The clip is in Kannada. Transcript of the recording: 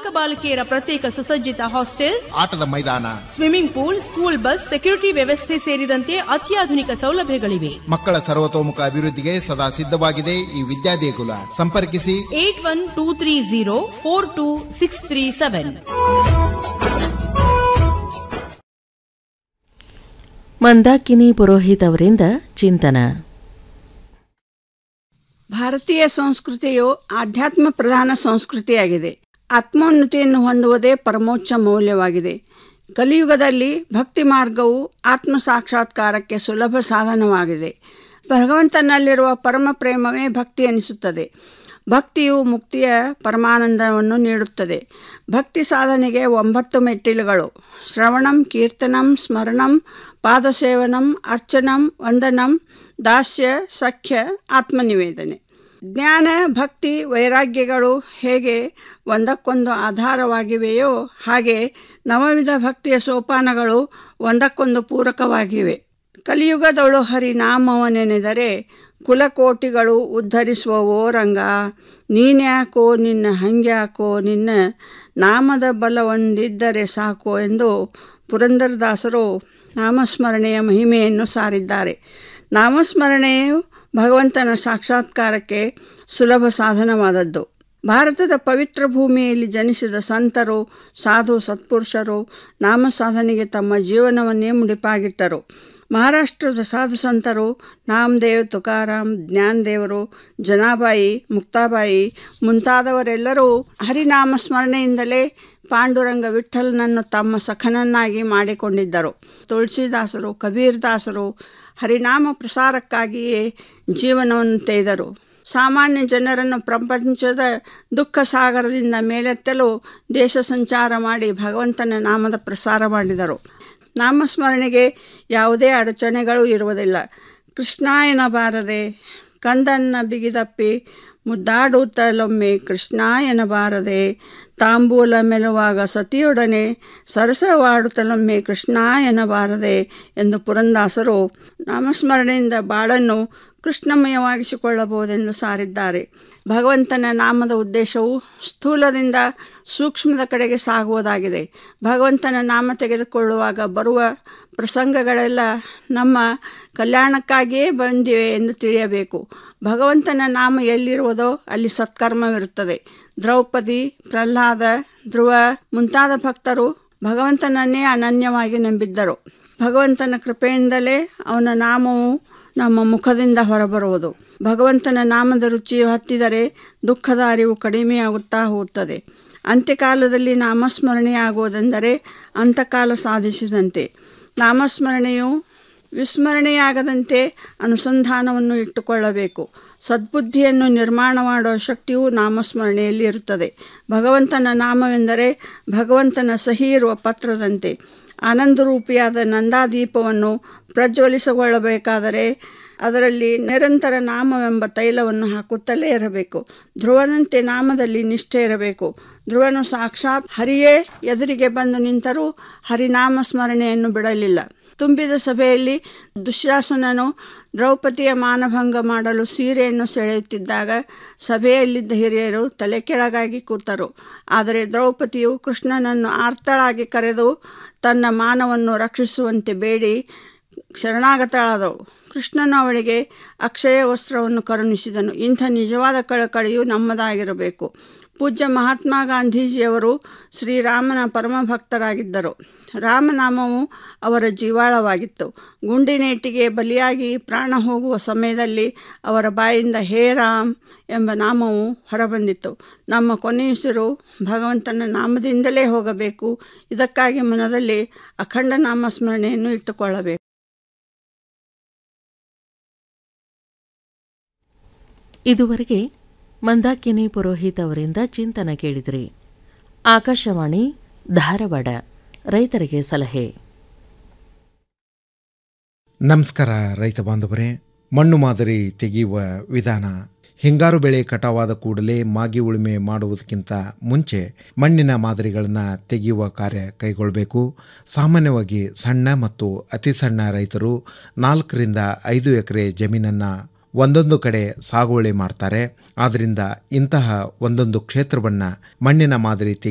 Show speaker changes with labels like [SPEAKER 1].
[SPEAKER 1] ಬಾಲಕ ಬಾಲಕಿಯರ ಪ್ರತ್ಯೇಕ ಸುಸಜ್ಜಿತ ಹಾಸ್ಟೆಲ್
[SPEAKER 2] ಆಟದ ಮೈದಾನ
[SPEAKER 1] swimming pool school bus security ವ್ಯವಸ್ಥೆ ಸೇರಿದಂತೆ ಅತ್ಯಾಧುನಿಕ ಸೌಲಭ್ಯಗಳಿವೆ
[SPEAKER 2] ಮಕ್ಕಳ ಸರ್ವತೋಮುಖ ಅಭಿವೃದ್ಧಿಗೆ ಸದಾ ಸಿದ್ಧವಾಗಿದೆ ಈ ವಿದ್ಯಾದೇಗುಲ ಸಂಪರ್ಕಿಸಿ
[SPEAKER 1] eight one two three zero four two six three seven
[SPEAKER 3] Mandakini Purohit ಅವರಿಂದ ಚಿಂತನ
[SPEAKER 4] ಭಾರತೀಯ ಸಂಸ್ಕೃತಿಯು ಆಧ್ಯಾತ್ಮ ಪ್ರಧಾನ ಸಂಸ್ಕೃತಿಯಾಗಿದೆ ಆತ್ಮೋನ್ನತಿಯನ್ನು ಹೊಂದುವುದೇ ಪರಮೋಚ್ಚ ಮೌಲ್ಯವಾಗಿದೆ ಕಲಿಯುಗದಲ್ಲಿ ಭಕ್ತಿ ಮಾರ್ಗವು ಆತ್ಮ ಸಾಕ್ಷಾತ್ಕಾರಕ್ಕೆ ಸುಲಭ ಸಾಧನವಾಗಿದೆ ಭಗವಂತನಲ್ಲಿರುವ ಪರಮ ಪ್ರೇಮವೇ ಭಕ್ತಿ ಎನಿಸುತ್ತದೆ ಭಕ್ತಿಯು ಮುಕ್ತಿಯ ಪರಮಾನಂದವನ್ನು ನೀಡುತ್ತದೆ ಭಕ್ತಿ ಸಾಧನೆಗೆ ಒಂಬತ್ತು ಮೆಟ್ಟಿಲುಗಳು ಶ್ರವಣಂ ಕೀರ್ತನಂ ಸ್ಮರಣಂ ಪಾದಸೇವನಂ ಅರ್ಚನಂ ವಂದನಂ ದಾಸ್ಯ ಸಖ್ಯ ಆತ್ಮನಿವೇದನೆ ಜ್ಞಾನ ಭಕ್ತಿ ವೈರಾಗ್ಯಗಳು ಹೇಗೆ ಒಂದಕ್ಕೊಂದು ಆಧಾರವಾಗಿವೆಯೋ ಹಾಗೆ ನವವಿಧ ಭಕ್ತಿಯ ಸೋಪಾನಗಳು ಒಂದಕ್ಕೊಂದು ಪೂರಕವಾಗಿವೆ ಕಲಿಯುಗದೊಳು ಹರಿನಾಮವನೆನೆದರೆ ಕುಲಕೋಟಿಗಳು ಉದ್ಧರಿಸುವವೋ ರಂಗ ನೀನ್ಯಾಕೋ ನಿನ್ನ ಹಂಗ್ಯಾಕೋ ನಿನ್ನ ನಾಮದ ಬಲವೊಂದಿದ್ದರೆ ಸಾಕು ಎಂದು ಪುರಂದರದಾಸರು ನಾಮಸ್ಮರಣೆಯ ಮಹಿಮೆಯನ್ನು ಸಾರಿದ್ದಾರೆ ನಾಮಸ್ಮರಣೆಯು ಭಗವಂತನ ಸಾಕ್ಷಾತ್ಕಾರಕ್ಕೆ ಸುಲಭ ಸಾಧನವಾದದ್ದು ಭಾರತದ ಪವಿತ್ರ ಭೂಮಿಯಲ್ಲಿ ಜನಿಸಿದ ಸಂತರು ಸಾಧು ಸತ್ಪುರುಷರು ನಾಮ ಸಾಧನೆಗೆ ತಮ್ಮ ಜೀವನವನ್ನೇ ಮುಡಿಪಾಗಿಟ್ಟರು ಮಹಾರಾಷ್ಟ್ರದ ಸಾಧು ಸಂತರು ನಾಮದೇವ್ ತುಕಾರಾಮ್ ಜ್ಞಾನದೇವರು ಜನಾಬಾಯಿ ಮುಕ್ತಾಬಾಯಿ ಮುಂತಾದವರೆಲ್ಲರೂ ಹರಿನಾಮ ಸ್ಮರಣೆಯಿಂದಲೇ ಪಾಂಡುರಂಗ ವಿಠಲನನ್ನು ತಮ್ಮ ಸಖನನ್ನಾಗಿ ಮಾಡಿಕೊಂಡಿದ್ದರು ತುಳಸಿದಾಸರು ಕಬೀರ್ದಾಸರು ಹರಿನಾಮ ಪ್ರಸಾರಕ್ಕಾಗಿಯೇ ಜೀವನವನ್ನು ತೆಗೆದರು ಸಾಮಾನ್ಯ ಜನರನ್ನು ಪ್ರಪಂಚದ ದುಃಖ ಸಾಗರದಿಂದ ಮೇಲೆತ್ತಲು ದೇಶ ಸಂಚಾರ ಮಾಡಿ ಭಗವಂತನ ನಾಮದ ಪ್ರಸಾರ ಮಾಡಿದರು ನಾಮಸ್ಮರಣೆಗೆ ಯಾವುದೇ ಅಡಚಣೆಗಳು ಇರುವುದಿಲ್ಲ ಕೃಷ್ಣ ಎನ್ನಬಾರದೆ ಕಂದನ್ನ ಬಿಗಿದಪ್ಪಿ ಮುದ್ದಾಡುತ್ತಲೊಮ್ಮೆ ಕೃಷ್ಣ ಎನ್ನಬಾರದೆ ತಾಂಬೂಲ ಮೆಲುವಾಗ ಸತಿಯೊಡನೆ ಸರಸವಾಡುತ್ತಲೊಮ್ಮೆ ಕೃಷ್ಣ ಎನ್ನಬಾರದೆ ಎಂದು ಪುರಂದಾಸರು ನಾಮಸ್ಮರಣೆಯಿಂದ ಬಾಳನ್ನು ಕೃಷ್ಣಮಯವಾಗಿಸಿಕೊಳ್ಳಬಹುದೆಂದು ಸಾರಿದ್ದಾರೆ ಭಗವಂತನ ನಾಮದ ಉದ್ದೇಶವು ಸ್ಥೂಲದಿಂದ ಸೂಕ್ಷ್ಮದ ಕಡೆಗೆ ಸಾಗುವುದಾಗಿದೆ ಭಗವಂತನ ನಾಮ ತೆಗೆದುಕೊಳ್ಳುವಾಗ ಬರುವ ಪ್ರಸಂಗಗಳೆಲ್ಲ ನಮ್ಮ ಕಲ್ಯಾಣಕ್ಕಾಗಿಯೇ ಬಂದಿವೆ ಎಂದು ತಿಳಿಯಬೇಕು ಭಗವಂತನ ನಾಮ ಎಲ್ಲಿರುವುದೋ ಅಲ್ಲಿ ಸತ್ಕರ್ಮವಿರುತ್ತದೆ ದ್ರೌಪದಿ ಪ್ರಹ್ಲಾದ ಧ್ರುವ ಮುಂತಾದ ಭಕ್ತರು ಭಗವಂತನನ್ನೇ ಅನನ್ಯವಾಗಿ ನಂಬಿದ್ದರು ಭಗವಂತನ ಕೃಪೆಯಿಂದಲೇ ಅವನ ನಾಮವು ನಮ್ಮ ಮುಖದಿಂದ ಹೊರಬರುವುದು ಭಗವಂತನ ನಾಮದ ರುಚಿಯು ಹತ್ತಿದರೆ ದುಃಖದ ಅರಿವು ಕಡಿಮೆಯಾಗುತ್ತಾ ಹೋಗುತ್ತದೆ ಅಂತ್ಯಕಾಲದಲ್ಲಿ ನಾಮಸ್ಮರಣೆಯಾಗುವುದೆಂದರೆ ಅಂತಕಾಲ ಸಾಧಿಸಿದಂತೆ ನಾಮಸ್ಮರಣೆಯು ವಿಸ್ಮರಣೆಯಾಗದಂತೆ ಅನುಸಂಧಾನವನ್ನು ಇಟ್ಟುಕೊಳ್ಳಬೇಕು ಸದ್ಬುದ್ಧಿಯನ್ನು ನಿರ್ಮಾಣ ಮಾಡುವ ಶಕ್ತಿಯು ನಾಮಸ್ಮರಣೆಯಲ್ಲಿ ಇರುತ್ತದೆ ಭಗವಂತನ ನಾಮವೆಂದರೆ ಭಗವಂತನ ಸಹಿ ಇರುವ ಪತ್ರದಂತೆ ಆನಂದರೂಪಿಯಾದ ನಂದಾದೀಪವನ್ನು ಪ್ರಜ್ವಲಿಸಿಕೊಳ್ಳಬೇಕಾದರೆ ಅದರಲ್ಲಿ ನಿರಂತರ ನಾಮವೆಂಬ ತೈಲವನ್ನು ಹಾಕುತ್ತಲೇ ಇರಬೇಕು ಧ್ರುವನಂತೆ ನಾಮದಲ್ಲಿ ನಿಷ್ಠೆ ಇರಬೇಕು ಧ್ರುವನು ಸಾಕ್ಷಾತ್ ಹರಿಯೇ ಎದುರಿಗೆ ಬಂದು ನಿಂತರೂ ಹರಿನಾಮ ಸ್ಮರಣೆಯನ್ನು ಬಿಡಲಿಲ್ಲ ತುಂಬಿದ ಸಭೆಯಲ್ಲಿ ದುಶ್ಯಾಸನನು ದ್ರೌಪದಿಯ ಮಾನಭಂಗ ಮಾಡಲು ಸೀರೆಯನ್ನು ಸೆಳೆಯುತ್ತಿದ್ದಾಗ ಸಭೆಯಲ್ಲಿದ್ದ ಹಿರಿಯರು ತಲೆ ಕೆಳಗಾಗಿ ಕೂತರು ಆದರೆ ದ್ರೌಪದಿಯು ಕೃಷ್ಣನನ್ನು ಆರ್ತಳಾಗಿ ಕರೆದು ತನ್ನ ಮಾನವನ್ನು ರಕ್ಷಿಸುವಂತೆ ಬೇಡಿ ಶರಣಾಗತಳಾದಳು ಕೃಷ್ಣನು ಅವಳಿಗೆ ಅಕ್ಷಯ ವಸ್ತ್ರವನ್ನು ಕರುಣಿಸಿದನು ಇಂಥ ನಿಜವಾದ ಕಳಕಳಿಯು ನಮ್ಮದಾಗಿರಬೇಕು ಪೂಜ್ಯ ಮಹಾತ್ಮ ಗಾಂಧೀಜಿಯವರು ಶ್ರೀರಾಮನ ಪರಮ ಭಕ್ತರಾಗಿದ್ದರು ರಾಮನಾಮವು ಅವರ ಜೀವಾಳವಾಗಿತ್ತು ಗುಂಡಿನೇಟಿಗೆ ಬಲಿಯಾಗಿ ಪ್ರಾಣ ಹೋಗುವ ಸಮಯದಲ್ಲಿ ಅವರ ಬಾಯಿಂದ ಹೇ ರಾಮ್ ಎಂಬ ನಾಮವು ಹೊರಬಂದಿತ್ತು ನಮ್ಮ ಕೊನೆಯುಸಿರು ಭಗವಂತನ ನಾಮದಿಂದಲೇ ಹೋಗಬೇಕು ಇದಕ್ಕಾಗಿ ಮನದಲ್ಲಿ ಅಖಂಡ ನಾಮ ಸ್ಮರಣೆಯನ್ನು ಇಟ್ಟುಕೊಳ್ಳಬೇಕು
[SPEAKER 3] ಇದುವರೆಗೆ ಮಂದಾಕಿನಿ ಪುರೋಹಿತ್ ಅವರಿಂದ ಚಿಂತನ ಕೇಳಿದ್ರಿ ಆಕಾಶವಾಣಿ ಧಾರವಾಡ ರೈತರಿಗೆ ಸಲಹೆ
[SPEAKER 2] ನಮಸ್ಕಾರ ರೈತ ಬಾಂಧವರೇ ಮಣ್ಣು ಮಾದರಿ ತೆಗೆಯುವ ವಿಧಾನ ಹಿಂಗಾರು ಬೆಳೆ ಕಟಾವಾದ ಕೂಡಲೇ ಮಾಗಿ ಉಳುಮೆ ಮಾಡುವುದಕ್ಕಿಂತ ಮುಂಚೆ ಮಣ್ಣಿನ ಮಾದರಿಗಳನ್ನು ತೆಗೆಯುವ ಕಾರ್ಯ ಕೈಗೊಳ್ಳಬೇಕು ಸಾಮಾನ್ಯವಾಗಿ ಸಣ್ಣ ಮತ್ತು ಅತಿ ಸಣ್ಣ ರೈತರು ನಾಲ್ಕರಿಂದ ಐದು ಎಕರೆ ಜಮೀನನ್ನು ಒಂದೊಂದು ಕಡೆ ಸಾಗುವಳಿ ಮಾಡ್ತಾರೆ ಆದ್ದರಿಂದ ಇಂತಹ ಒಂದೊಂದು ಕ್ಷೇತ್ರವನ್ನು ಮಣ್ಣಿನ ಮಾದರಿ ತೆಗೆ